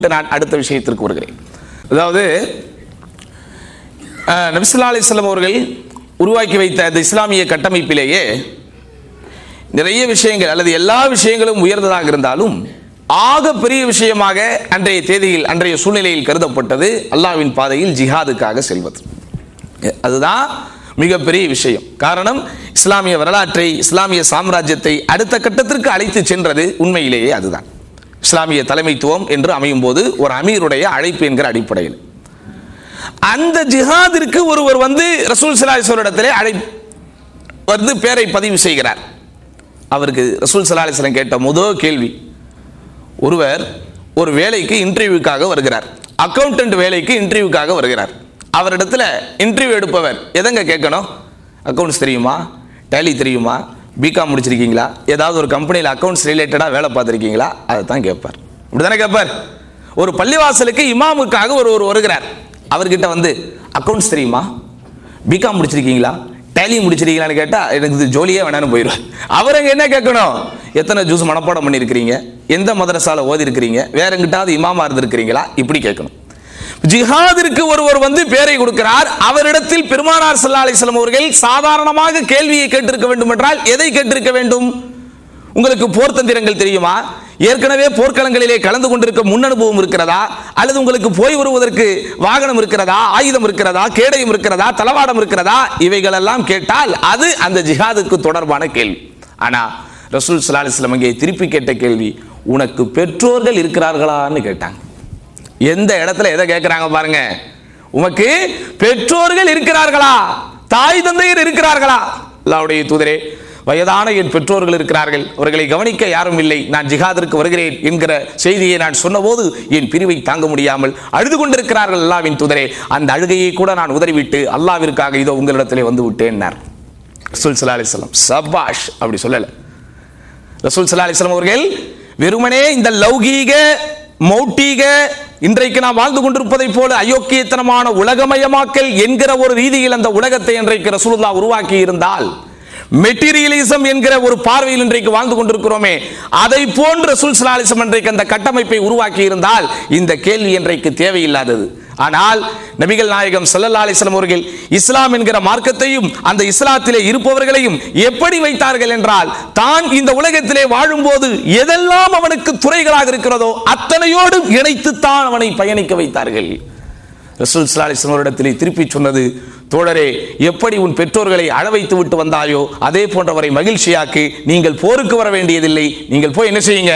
நான் அடுத்த விஷயத்திற்கு வருகிறேன் அதாவது அஹ், நபிசுல்லா அலிஸ்லாம் அவர்கள் உருவாக்கி வைத்த அந்த இஸ்லாமிய கட்டமைப்பிலேயே நிறைய விஷயங்கள் அல்லது எல்லா விஷயங்களும் உயர்ந்ததாக இருந்தாலும் ஆக பெரிய விஷயமாக அன்றைய தேதியில் அன்றைய சூழ்நிலையில் கருதப்பட்டது அல்லாஹ்வின் பாதையில் ஜிஹாதுக்காக செல்வது அதுதான் மிகப்பெரிய விஷயம் காரணம் இஸ்லாமிய வரலாற்றை இஸ்லாமிய சாம்ராஜ்யத்தை அடுத்த கட்டத்திற்கு அழைத்து சென்றது உண்மையிலேயே அதுதான் இஸ்லாமிய தலைமைத்துவம் என்று அமையும் போது ஒரு அமீருடைய அழைப்பு என்கிற அடிப்படையில் அந்த ஜிஹாதிற்கு ஒருவர் வந்து ரசூல் சலாஹிஸ்வரிடத்திலே அழை வந்து பேரை பதிவு செய்கிறார் அவருக்கு ரசூல் சலாஹிஸ்வரம் கேட்ட முதல் கேள்வி ஒருவர் ஒரு வேலைக்கு இன்டர்வியூக்காக வருகிறார் அக்கௌண்டன்ட் வேலைக்கு இன்டர்வியூக்காக வருகிறார் அவரிடத்துல இன்டர்வியூ எடுப்பவர் எதங்க கேட்கணும் அக்கௌண்ட்ஸ் தெரியுமா டேலி தெரியுமா பிகாம் முடிச்சிருக்கீங்களா ஏதாவது ஒரு கம்பெனியில் அக்கௌண்ட்ஸ் ரிலேட்டடாக வேலை பார்த்துருக்கீங்களா அதை தான் கேட்பார் இப்படிதானே கேட்பார் ஒரு பள்ளிவாசலுக்கு இமாமுக்காக ஒரு ஒரு வருகிறார் அவர்கிட்ட வந்து அக்கௌண்ட்ஸ் தெரியுமா பிகாம் முடிச்சிருக்கீங்களா டேலி முடிச்சிருக்கீங்களான்னு கேட்டால் எனக்கு இது ஜோலியே வேணான்னு போயிடுவார் அவர் அங்கே என்ன கேட்கணும் எத்தனை ஜூஸ் மனப்பாடம் பண்ணியிருக்கிறீங்க எந்த மதரசால ஓதி இருக்கிறீங்க வேற எங்கிட்டாவது இமாமா இருந்திருக்கிறீங்களா இப்படி கேட்கணும் ஜிஹாதிற்கு ஒருவர் வந்து பேரை கொடுக்கிறார் அவரிடத்தில் பெருமானார் ஸல்லல்லாஹு அலைஹி வஸல்லம் அவர்கள் சாதாரணமாக கேள்வியை கேட்டிருக்க வேண்டும் என்றால் எதை கேட்டிருக்க வேண்டும் உங்களுக்கு போர் தந்திரங்கள் தெரியுமா ஏற்கனவே போர்க்களங்களிலே கலந்து கொண்டிருக்க முன் அனுபவம் இருக்கிறதா அல்லது உங்களுக்கு போய் வருவதற்கு வாகனம் இருக்கிறதா ஆயுதம் இருக்கிறதா கேடயம் இருக்கிறதா தளவாடம் இருக்கிறதா இவைகளெல்லாம் கேட்டால் அது அந்த ஜிஹாதுக்கு தொடர்பான கேள்வி ஆனா ரசூல் ஸல்லல்லாஹு அலைஹி வஸல்லம் அங்கே திருப்பி கேட்ட கேள்வி உனக்கு பெற்றோர்கள் இருக்கிறார்களான்னு கேட்டாங்க எந்த இடத்துல எதை கேட்கிறாங்க பாருங்க உமக்கு பெற்றோர்கள் இருக்கிறார்களா தாய் தந்தையர் இருக்கிறார்களா அல்லாஹ்வுடைய தூதரே வயதான என் பெற்றோர்கள் இருக்கிறார்கள் அவர்களை கவனிக்க யாரும் இல்லை நான் ஜிஹாதிற்கு வருகிறேன் என்கிற செய்தியை நான் சொன்னபோது என் பிரிவை தாங்க முடியாமல் அழுது கொண்டிருக்கிறார்கள் அல்லாவின் தூதரே அந்த அழுகையை கூட நான் உதறிவிட்டு அல்லாவிற்காக இதோ உங்களிடத்திலே வந்து விட்டேன்னார் ரசூல் ஸல்லல்லாஹு அலைஹி வஸல்லம் சபாஷ் அப்படி சொல்லலை ரசூல் ஸல்லல்லாஹு அலைஹி வஸல்லம் அவர்கள் வெறுமனே இந்த லௌகீக மௌட்டீக இன்றைக்கு நாம் வாழ்ந்து கொண்டிருப்பதை போல அயோக்கியத்தனமான உலகமயமாக்கல் என்கிற ஒரு ரீதியில் அந்த உலகத்தை இன்றைக்கு ரசூலுல்லாஹ் உருவாக்கி இருந்தால் மெட்டீரியலிசம் என்கிற ஒரு பார்வையில் இன்றைக்கு வாழ்ந்து கொண்டிருக்கிறோமே அதை போன்ற ரசூல் ஸல்லல்லாஹு அலைஹி வஸல்லம் இன்றைக்கு அந்த கட்டமைப்பை உருவாக்கி இருந்தால் இந்த கேள்வி இன்றைக்கு தேவையில்லாதது ஆனால் நபிகள் நாயகம் ஸல்லல்லாஹு அலைஹி வஸல்லம் அவர்கள் இஸ்லாம் என்கிற மார்க்கத்தையும் அந்த இஸ்லாத்திலே இருப்பவர்களையும் எப்படி வைத்தார்கள் என்றால் தான் இந்த உலகத்திலே வாழும்போது எதெல்லாம் அவனுக்கு துறைகளாக இருக்கிறதோ அத்தனையோடு இணைத்துத்தான் அவனை பயணிக்க வைத்தார்கள் ரசூல் ஸல்லல்லாஹு அலைஹி வஸல்லம் அவரிடத்திலே திருப்பி சொன்னது தோழரே எப்படி உன் பெற்றோர்களை அழ வைத்து விட்டு வந்தாயோ அதே போன்றவரை மகிழ்ச்சியாக்கு நீங்கள் போருக்கு வர வேண்டியதில்லை நீங்கள் போய் என்ன செய்யுங்க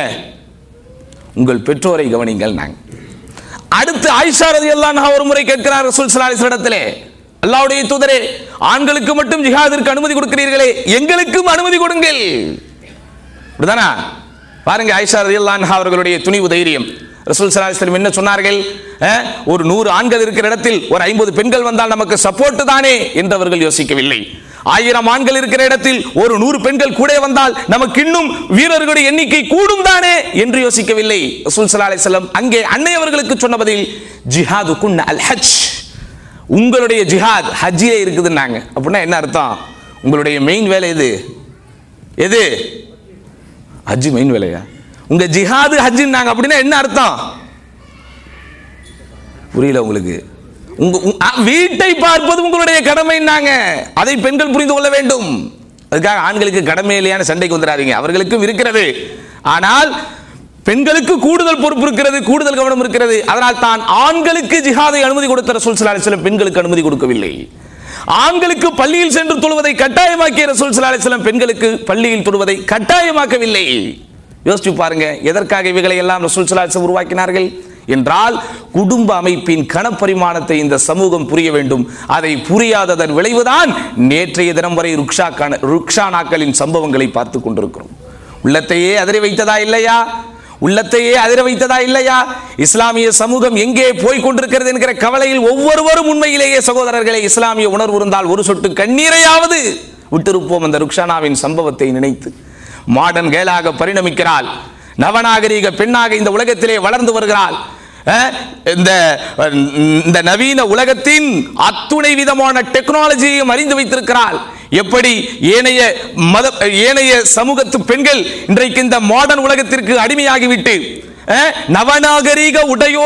உங்கள் பெற்றோரை கவனிங்கள் நாங்கள் அடுத்து ஆயிஷா ரதியல்லாஹு அன்ஹா ஒரு முறை கேட்கிறார் ரசூல் ஸல்லல்லாஹு அலைஹி இடத்திலே அல்லாஹ்வுடைய தூதரே ஆண்களுக்கு மட்டும் ஜிஹாதிற்கு அனுமதி கொடுக்கிறீர்களே எங்களுக்கும் அனுமதி கொடுங்கள் இப்படிதானா பாருங்க ஆயிஷா ரதியல்லாஹு அன்ஹா அவர்களுடைய துணிவு தைரியம் ரசூல் ஸல்லல்லாஹு அலைஹி வஸல்லம் என்ன சொன்னார்கள் அஹ், ஒரு நூறு ஆண்கள் இருக்கிற இடத்தில் ஒரு ஐம்பது பெண்கள் வந்தால் நமக்கு சப்போர்ட் தானே என்று அவர்கள் யோசிக்கவில்லை ஆயிரம் ஆண்கள் இருக்கிற இடத்தில் ஒரு நூறு பெண்கள் கூட வந்தால் நமக்கு இன்னும் வீரர்களுடைய எண்ணிக்கை கூடும் தானே என்று யோசிக்கவில்லை ரசூல் ஸல்லல்லாஹு அலைஹி வஸல்லம் அங்கே அன்னை அவர்களுக்கு சொன்ன பதில் ஜிஹாது குன் அல் ஹஜ் உங்களுடைய ஜிஹாத் ஹஜ்ஜிலே இருக்குதுன்னாங்க அப்படின்னா என்ன அர்த்தம் உங்களுடைய மெயின் வேலை எது எது ஹஜ் மெயின் வேலையா உங்க ஜிஹாது ஹஜ்ஜுன்னாங்க அப்படின்னா என்ன அர்த்தம் புரியல உங்களுக்கு உங்க உங்க- அ, வீட்டை பார்ப்பது உங்களுடைய கடமைன்னாங்க அதை பெண்கள் புரிந்து கொள்ள வேண்டும் அதுக்காக ஆண்களுக்கு கடமை இல்லையான சண்டைக்கு வந்துடாதீங்க அவர்களுக்கும் இருக்கிறது ஆனால் பெண்களுக்கு கூடுதல் பொறுப்பு இருக்கிறது கூடுதல் கவனம் இருக்கிறது அதனால் தான் ஆண்களுக்கு ஜிஹாதை அனுமதி கொடுத்த ரசூல் ஸல்லல்லாஹு அலைஹி வஸல்லம் பெண்களுக்கு அனுமதி கொடுக்கவில்லை ஆண்களுக்கு பள்ளியில் சென்று தொழுவதை கட்டாயமாக்கிய ரசூல் ஸல்லல்லாஹு அலைஹி வஸல்லம் பெண்களுக்கு பள்ளியில் தொழுவதை கட்டாயமாக்கவில்லை யோசிச்சு பாருங்க எதற்காக இவைகளை எல்லாம் ரசூல் ஸல்லல்லாஹு அலைஹி வஸல்லம் உருவாக்கினார்கள் என்றால் குடும்ப அமைப்பின் கணப்பரிமாணத்தை இந்த சமூகம் புரிய வேண்டும் அதை புரியாததன் விளைவுதான் நேற்றைய தினம் வரை ருக்ஷா கான ருக்ஷா நாட்களின் சம்பவங்களை பார்த்து கொண்டிருக்கிறோம் உள்ளத்தையே அதிர வைத்ததா இல்லையா உள்ளத்தையே அதிர வைத்ததா இல்லையா இஸ்லாமிய சமூகம் எங்கே போய் கொண்டிருக்கிறது என்கிற கவலையில் ஒவ்வொருவரும் உண்மையிலேயே சகோதரர்களே இஸ்லாமிய உணர்வு இருந்தால் ஒரு சொட்டு கண்ணீரையாவது விட்டிருப்போம் அந்த ருக்ஷானாவின் சம்பவத்தை நினைத்து மாடர்ன் கேலாக பரிணமிக்கிறாள் நவநாகரீக பெண்ணாக இந்த உலகத்திலே வளர்ந்து வருகிறாள் அஹ், இந்த இந்த நவீன உலகத்தின் அத்துணை விதமான டெக்னாலஜியையும் அறிந்து வைத்திருக்கிறாள் எப்படி ஏனைய மத ஏனைய சமூகத்து பெண்கள் இன்றைக்கு இந்த மாடர்ன் உலகத்திற்கு அடிமையாகிவிட்டு அஹ், நவநாகரீக உடையோ